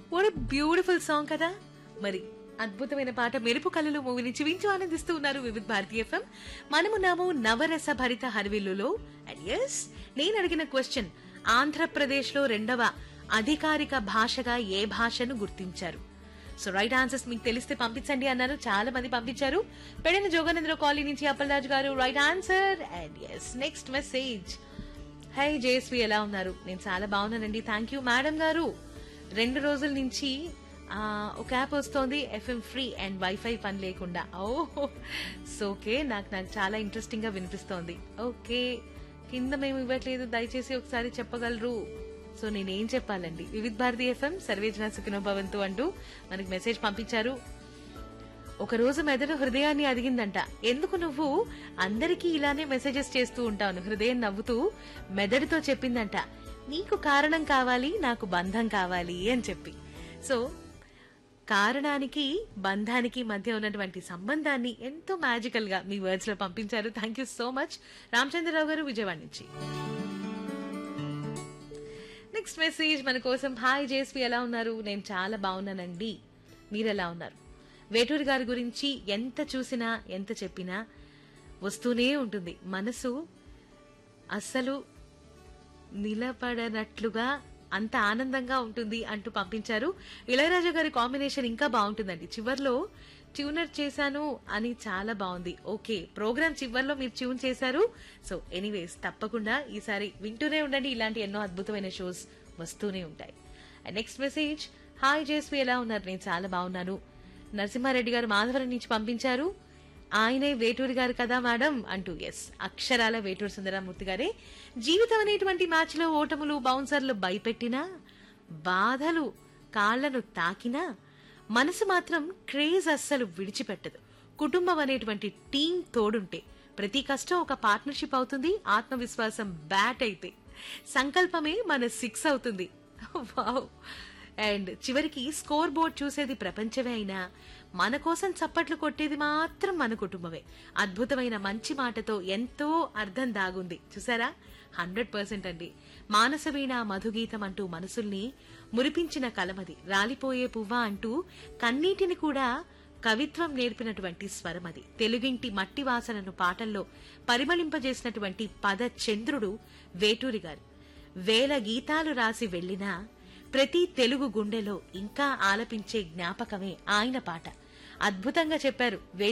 what beautiful song కదా మరి అద్భుతమైన పాట మెరుపు కళలు మూవీ నుంచి వింటూ ఆనందిస్తూ ఉన్నారు వివిధ భారతీయ ఎఫ్ఎం మనమున్నాము నవరస భరిత హరివిల్లులో అండ్ ఎస్ నేను అడిగిన క్వశ్చన్ ఆంధ్రప్రదేశ్ లో రెండవ అధికారిక భాషగా ఏ భాషను గుర్తించారు సో రైట్ ఆన్సర్స్ మీకు తెలిస్తే పంపించండి అన్నారు చాలా మంది పంపించారు పెడిన జోగానంద్ర కాలనీ నుంచి Appalaraju garu right answer and yes next message hi JSV ఎలా ఉన్నారు నేను చాలా బాగున్నానండి థ్యాంక్ యూ మేడం గారు రెండు రోజుల నుంచి ఆ, ఒక యాప్ వస్తోంది ఎఫ్ఎం ఫ్రీ అండ్ వైఫై పని లేకుండా ఓ సో ఓకే నాకు నాకు చాలా ఇంట్రెస్టింగ్ గా వినిపిస్తోంది ఓకే కింద మేము ఇవ్వట్లేదు దయచేసి ఒకసారి చెప్పగలరు సో నేనేం చెప్పాలండి వివిధ్ భారతి ఎఫ్ఎం సర్వేజన సుఖినోభవంతు అంటూ మనకి మెసేజ్ పంపించారు ఒక రోజు మెదడు హృదయాన్ని అడిగిందంట ఎందుకు నువ్వు అందరికీ ఇలానే మెసేజెస్ చేస్తూ ఉంటావు హృదయం నవ్వుతూ మెదడుతో చెప్పిందంట నీకు కారణం కావాలి నాకు బంధం కావాలి అని చెప్పి సో కారణానికి బంధానికి మధ్య ఉన్నటువంటి సంబంధాన్ని ఎంతో మ్యాజికల్ గా మీ వర్డ్స్ లో పంపించారు thank you so much Ramachandrarao garu Vijayawada నుంచి నెక్స్ట్ మెసేజ్ మన కోసం హాయ్ జేస్వి ఎలా ఉన్నారు నేను చాలా బాగున్నానండి మీరు ఎలా ఉన్నారు వేటూరి గారి గురించి ఎంత చూసినా ఎంత చెప్పినా వస్తూనే ఉంటుంది మనసు అస్సలు నిలబడనట్లుగా అంత ఆనందంగా ఉంటుంది అంటూ పంపించారు ఇళయరాజా గారి కాంబినేషన్ ఇంకా బాగుంటుందండి చివర్లో ట్యూనర్ చేశాను అని చాలా బాగుంది ఓకే ప్రోగ్రామ్ చివర్లో మీరు ట్యూన్ చేశారు సో ఎనీవేస్ తప్పకుండా ఈసారి వింటూనే ఉండండి ఇలాంటి ఎన్నో అద్భుతమైన షోస్ వస్తూనే ఉంటాయి నెక్స్ట్ మెసేజ్ హాయ్ జేస్వి ఎలా ఉన్నారు నేను చాలా బాగున్నాను నరసింహారెడ్డి గారు మాధవరం నుంచి పంపించారు ఆయనే వేటూరి గారు కదా మేడం అంటూ ఎస్ అక్షరాల వేటూరు సుందరమూర్తి గారే జీవితం అనేటువంటి మ్యాచ్ లో ఓటములు బౌన్సర్లు భయపెట్టినా బాధలు కాళ్లను తాకినా మనసు మాత్రం క్రేజ్ అస్సలు విడిచిపెట్టదు కుటుంబం అనేటువంటి టీం తోడుంటే ప్రతి కష్టం ఒక పార్ట్నర్షిప్ అవుతుంది ఆత్మవిశ్వాసం బ్యాట్ అయితే సంకల్పమే మన సిక్స్ అవుతుంది వావ్ అండ్ చివరికి స్కోర్ బోర్డ్ చూసేది ప్రపంచమే అయినా మన కోసం చప్పట్లు కొట్టేది మాత్రం మన కుటుంబమే అద్భుతమైన మంచి మాటతో ఎంతో అర్థం దాగుంది చూసారా హండ్రెడ్ పర్సెంట్ అండి మానసవీణ మధుగీతం అంటూ మనసుల్ని మురిపించిన కలమది రాలిపోయే పువ్వ అంటూ కన్నీటిని కూడా కవిత్వం నేర్పినటువంటి స్వరమది తెలుగింటి మట్టి వాసనను పాటల్లో పరిమళింపజేసినటువంటి పద చంద్రుడు వేటూరి గారు వేల గీతాలు రాసి వెళ్లినా ప్రతి తెలుగు గుండెలో ఇంకా ఆలపించే జ్ఞాపకమే ఆయన పాట అద్భుతంగా చెప్పారు